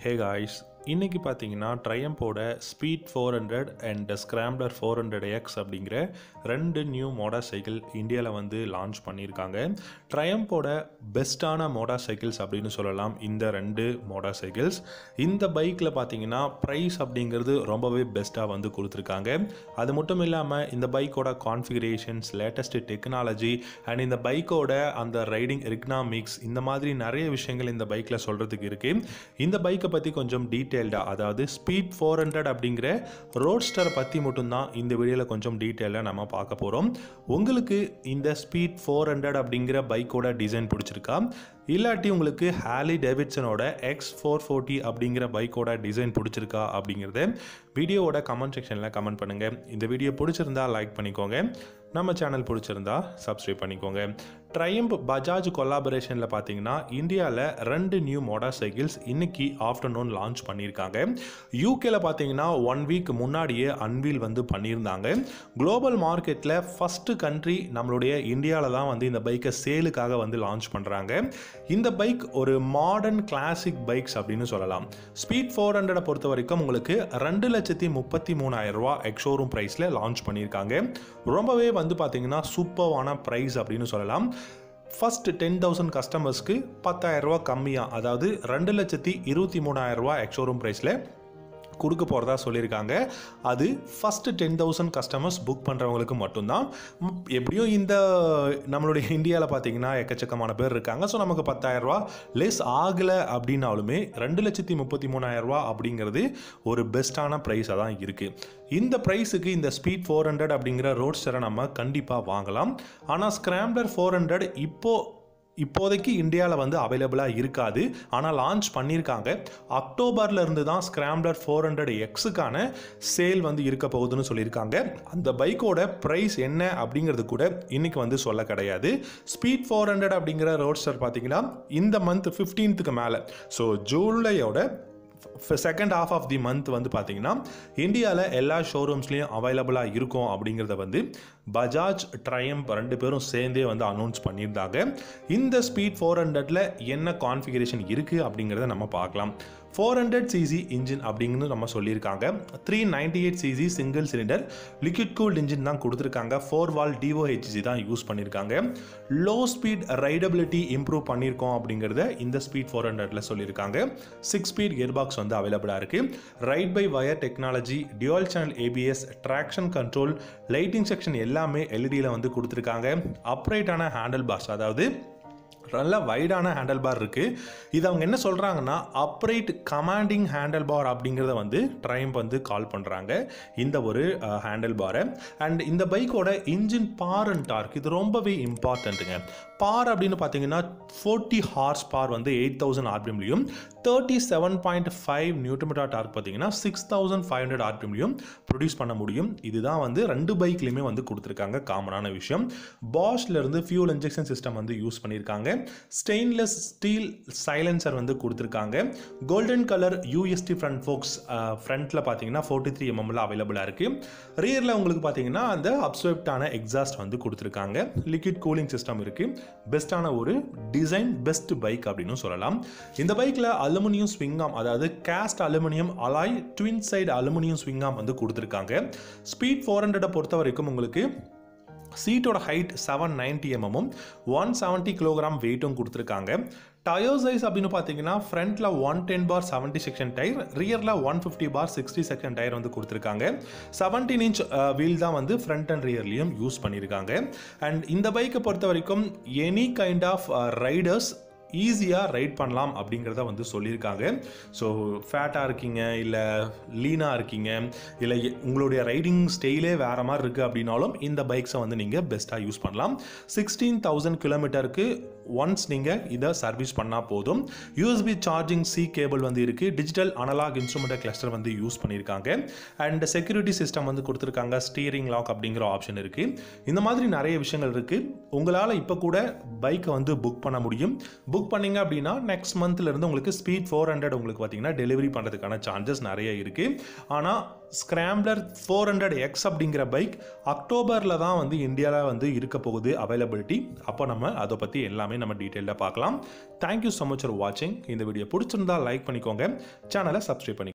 ஹே guys இன்றைக்கி பார்த்தீங்கன்னா ட்ரையம்போட speed four hundred and scrambler four hundred X அப்படிங்கிற ரெண்டு நியூ மோட்டார் சைக்கிள் இந்தியாவில் வந்து லான்ச் பண்ணியிருக்காங்க ட்ரையம்போட பெஸ்ட்டான மோட்டார் சைக்கிள்ஸ் அப்படின்னு சொல்லலாம் இந்த ரெண்டு மோட்டார் சைக்கிள்ஸ் இந்த பைக்கில் பார்த்தீங்கன்னா ப்ரைஸ் அப்படிங்கிறது ரொம்பவே பெஸ்ட்டாக வந்து கொடுத்துருக்காங்க அது மட்டும் இல்லாமல் இந்த பைக்கோட கான்ஃபிகரேஷன்ஸ் லேட்டஸ்ட் டெக்னாலஜி அண்ட் இந்த பைக்கோட அந்த ரைடிங் எக்கனாமிக்ஸ் இந்த மாதிரி நிறைய விஷயங்கள் இந்த பைக்கில் சொல்கிறதுக்கு இருக்குது இந்த பைக்கை பற்றி கொஞ்சம் டீட்டெயில்டாக அதாவது ஸ்பீட் ஃபோர் ஹண்ட்ரட் அப்படிங்கிற ரோட்ஸ்டரை பற்றி மட்டும்தான் இந்த வீடியோவில் கொஞ்சம் டீட்டெயிலாக நம்ம பார்க்க போகிறோம் உங்களுக்கு இந்த ஸ்பீட் ஃபோர் ஹண்ட்ரட் அப்படிங்கிற பைக்கோட டிசைன் பிடிச்சிருக்கா இல்லாட்டி உங்களுக்கு ஹாலி டேவிட்சனோட எக்ஸ் ஃபோர் ஃபோர்ட்டி அப்படிங்கிற பைக்கோட டிசைன் பிடிச்சிருக்கா அப்படிங்கிறத வீடியோவோட கமெண்ட் செக்ஷனில் கமெண்ட் பண்ணுங்கள் இந்த வீடியோ பிடிச்சிருந்தா லைக் பண்ணிக்கோங்க நம்ம சேனல் பிடிச்சிருந்தா சப்ஸ்கிரைப் பண்ணிக்கோங்க ட்ரையம்ப் பஜாஜ் கொலாபரேஷனில் பார்த்தீங்கன்னா இந்தியாவில் ரெண்டு நியூ மோட்டார் சைக்கிள்ஸ் இன்னைக்கு ஆஃப்டர்நூன் லான்ச் பண்ணியிருக்காங்க யூகேல பார்த்தீங்கன்னா ஒன் வீக் முன்னாடியே அன்வீல் வந்து பண்ணியிருந்தாங்க குளோபல் மார்க்கெட்டில் ஃபஸ்ட்டு கண்ட்ரி நம்மளுடைய இந்தியாவில் தான் வந்து இந்த பைக்கை சேலுக்காக வந்து லான்ச் பண்ணுறாங்க இந்த பைக் ஒரு மாடர்ன் கிளாசிக் பைக்ஸ் அப்படின்னு சொல்லலாம் ஸ்பீட் ஃபோர் ஹண்ட்ரடை பொறுத்த வரைக்கும் உங்களுக்கு ரெண்டு லட்சத்தி முப்பத்தி மூணாயிரம் ரூபா எக்ஷோரூம் ப்ரைஸில் லான்ச் பண்ணியிருக்காங்க ரொம்பவே வந்து பார்த்தீங்கன்னா சூப்பர்வான ப்ரைஸ் அப்படின்னு சொல்லலாம் ஃபஸ்ட் டென் தௌசண்ட் கஸ்டமர்ஸ்க்கு பத்தாயிரரூபா கம்மியாக அதாவது ரெண்டு லட்சத்தி இருபத்தி மூணாயிரரூபா எக்ஷோரூம் ப்ரைஸில் கொடுக்க போகிறதா சொல்லியிருக்காங்க அது first ten thousand customers book பண்ணுறவங்களுக்கு மட்டும்தான் ம், எப்படியும் இந்த நம்மளுடைய இந்தியாவில் பார்த்தீங்கன்னா எக்கச்சக்கமான பேர் இருக்காங்க ஸோ நமக்கு பத்தாயிரரூபா லெஸ் ஆகலை அப்படின்னாலுமே ரெண்டு லட்சத்தி முப்பத்தி மூணாயிரரூபா அப்படிங்கிறது ஒரு பெஸ்ட்டான ப்ரைஸாக தான் இருக்குது இந்த ப்ரைஸுக்கு இந்த ஸ்பீட் ஃபோர் ஹண்ட்ரட் அப்படிங்கிற ரோட்ஸ்டரை நம்ம கண்டிப்பாக வாங்கலாம் ஆனால் ஸ்க்ராம்ப்ளர் ஃபோர் ஹண்ட்ரட் இப்போது இப்போதைக்கு இந்தியாவில் வந்து அவைலபிளாக இருக்காது ஆனால் லான்ச் பண்ணியிருக்காங்க அக்டோபர்ல இருந்து தான் ஸ்க்ராம்ப்ளர் ஃபோர் ஹண்ட்ரட் எக்ஸுக்கான சேல் வந்து இருக்க போகுதுன்னு சொல்லியிருக்காங்க அந்த பைக்கோட ப்ரைஸ் என்ன அப்படிங்கிறது கூட இன்னைக்கு வந்து சொல்ல கிடையாது ஸ்பீட் ஃபோர் ஹண்ட்ரட் அப்படிங்கிற ரோட்ஸ்டர் பார்த்தீங்கன்னா இந்த மந்த் ஃபிஃப்டீன்த்துக்கு மேலே ஸோ ஜூலையோட second half of the month வந்து பார்த்தீங்கன்னா இந்தியாவில் எல்லா ஷோரூம்ஸ்லேயும் அவைலபிளாக இருக்கும் அப்படிங்கிறத வந்து பஜாஜ் ட்ரையம்ப் ரெண்டு பேரும் சேர்ந்தே வந்து அனௌன்ஸ் பண்ணியிருந்தாங்க இந்த ஸ்பீட் ஃபோர் ஹண்ட்ரட்ல என்ன கான்ஃபிகரேஷன் இருக்குது அப்படிங்கிறத நம்ம பார்க்கலாம் ஃபோர் ஹண்ட்ரட் சிசி இன்ஜின் அப்படிங்கிறது நம்ம சொல்லியிருக்காங்க three ninety eight CC single cylinder liquid cooled engine தான் கொடுத்துருக்காங்க ஃபோர் வால் டிஓஹெச்சி தான் யூஸ் பண்ணியிருக்காங்க லோ ஸ்பீட் ரைடபிலிட்டி இம்ப்ரூவ் பண்ணியிருக்கோம் அப்படிங்கிறத இந்த ஸ்பீட் ஃபோர் ஹண்ட்ரட்ல சொல்லியிருக்காங்க சிக்ஸ் ஸ்பீட் கியர் பாக்ஸ் வந்து அவைலபிளாக இருக்குது ride by wire technology dual channel ABS traction control lighting section எல்லாமே எல்இடியில் வந்து கொடுத்துருக்காங்க அப்ரைட்டான ஹேண்டில் பாஸ் அதாவது நல்ல வைடான ஹேண்டில் பார் இருக்குது இது அவங்க என்ன சொல்கிறாங்கன்னா அப்ரைட் கமாண்டிங் ஹேண்டில் பார் அப்படிங்கிறத வந்து ட்ரைம்ப் வந்து கால் பண்ணுறாங்க இந்த ஒரு ஹேண்டில் பாரை அண்ட் இந்த பைக்கோட இன்ஜின் பார் அண்ட் டார்க் இது ரொம்பவே இம்பார்ட்டண்ட்டுங்க பார் அப்படின்னு பார்த்தீங்கன்னா ஃபோர்ட்டி ஹார்ஸ் பார் வந்து எயிட் தௌசண்ட் ஆர்பிஎம்லையும் thirty seven point five newton metre torque பார்த்தீங்கன்னா சிக்ஸ் தௌசண்ட் ஃபைவ் ஹண்ட்ரட் ஆர்பிஎம்லையும் ப்ரொடியூஸ் பண்ண முடியும் இதுதான் வந்து ரெண்டு பைக்லையுமே வந்து கொடுத்துருக்காங்க காமனான விஷயம் பாஷ்ல இருந்து ஃபியூல் இன்ஜெக்ஷன் சிஸ்டம் வந்து யூஸ் பண்ணியிருக்காங்க ஸ்டெயின்லெஸ் ஸ்டீல் சைலன்சர் வந்து கொடுத்துருக்காங்க golden colour USD front forks ஃப்ரண்ட்டில் பார்த்தீங்கன்னா ஃபோர்ட்டி த்ரீ எம்எம்ல அவைலபிளாக இருக்குது ரியரில் உங்களுக்கு பார்த்தீங்கன்னா அந்த அப்சர்ப்டான எக்ஸாஸ்ட் வந்து கொடுத்துருக்காங்க லிக்விட் கூலிங் சிஸ்டம் இருக்குது பெஸ்ட்டான ஒரு டிசைன் பெஸ்ட் பைக் அப்படின்னு சொல்லலாம் இந்த பைக்கில் அலுமினியம் ஸ்விங்காம் அதாவது cast aluminium alloy twin side aluminium swingarm வந்து கொடுத்துருக்காங்க ஸ்பீட் ஃபோர் ஹண்ட்ரடை பொறுத்த வரைக்கும் உங்களுக்கு சீட்டோட ஹைட் செவன் நைன்டி எம்எம்மும் ஒன் செவன்ட்டி கிலோகிராம் வெயிட்டும் கொடுத்துருக்காங்க டயர் சைஸ் அப்படின்னு பார்த்தீங்கன்னா ஃப்ரண்ட்டில் one ten by seventy section tyre ரியரில் one fifty by sixty section tyre வந்து கொடுத்துருக்காங்க செவன்டீன் இன்ச் வீல் தான் வந்து ஃப்ரண்ட் அண்ட் ரியர்லையும் யூஸ் பண்ணியிருக்காங்க அண்ட் இந்த பைக்கை பொறுத்த வரைக்கும் எனி கைண்ட் ஆஃப் ரைடர்ஸ் ஈஸியாக ரைட் பண்ணலாம் அப்படிங்கிறத வந்து சொல்லியிருக்காங்க ஸோ ஃபேட்டாக இருக்கீங்க இல்லை லீனாக இருக்கீங்க இல்லை எ- உங்களுடைய ரைடிங் ஸ்டைலே வேறு மாதிரி இருக்குது அப்படின்னாலும் இந்த பைக்ஸை வந்து நீங்கள் பெஸ்ட்டாக யூஸ் பண்ணலாம் சிக்ஸ்டீன் தௌசண்ட் கிலோமீட்டருக்கு ஒன்ஸ் நீங்கள் இதை சர்வீஸ் பண்ணால் போதும் யூஎஸ்பி சார்ஜிங் சி கேபிள் வந்து இருக்குது டிஜிட்டல் அனலாக் இன்ஸ்ட்ருமெண்ட் கிளஸ்டர் வந்து யூஸ் பண்ணியிருக்காங்க அண்ட் செக்யூரிட்டி சிஸ்டம் வந்து கொடுத்துருக்காங்க ஸ்டீரிங் லாக் அப்படிங்கிற ஆப்ஷன் இருக்குது இந்த மாதிரி நிறைய விஷயங்கள் இருக்குது உங்களால் இப்போ கூட பைக்கை வந்து புக் பண்ண முடியும் புக் புக் பண்ணீங்க அப்படின்னா நெக்ஸ்ட் மந்த்லேருந்து உங்களுக்கு ஸ்பீட் ஃபோர் ஹண்ட்ரட் உங்களுக்கு பார்த்தீங்கன்னா டெலிவரி பண்ணுறதுக்கான சான்சஸ் நிறைய இருக்குது ஆனால் ஸ்கிராம்ப்ளர் ஃபோர் ஹண்ட்ரட் எக்ஸ் அப்படிங்கிற பைக் அக்டோபரில் தான் வந்து இந்தியாவில் வந்து இருக்க போகுது அவைலபிலிட்டி அப்போ நம்ம அதை பற்றி எல்லாமே நம்ம டீட்டெயிலாக பார்க்கலாம் தேங்க்யூ ஸோ மச் ஃபார் வாட்சிங் இந்த வீடியோ பிடிச்சிருந்தா லைக் பண்ணிக்கோங்க சேனலை சப்ஸ்கிரைப் பண்ணி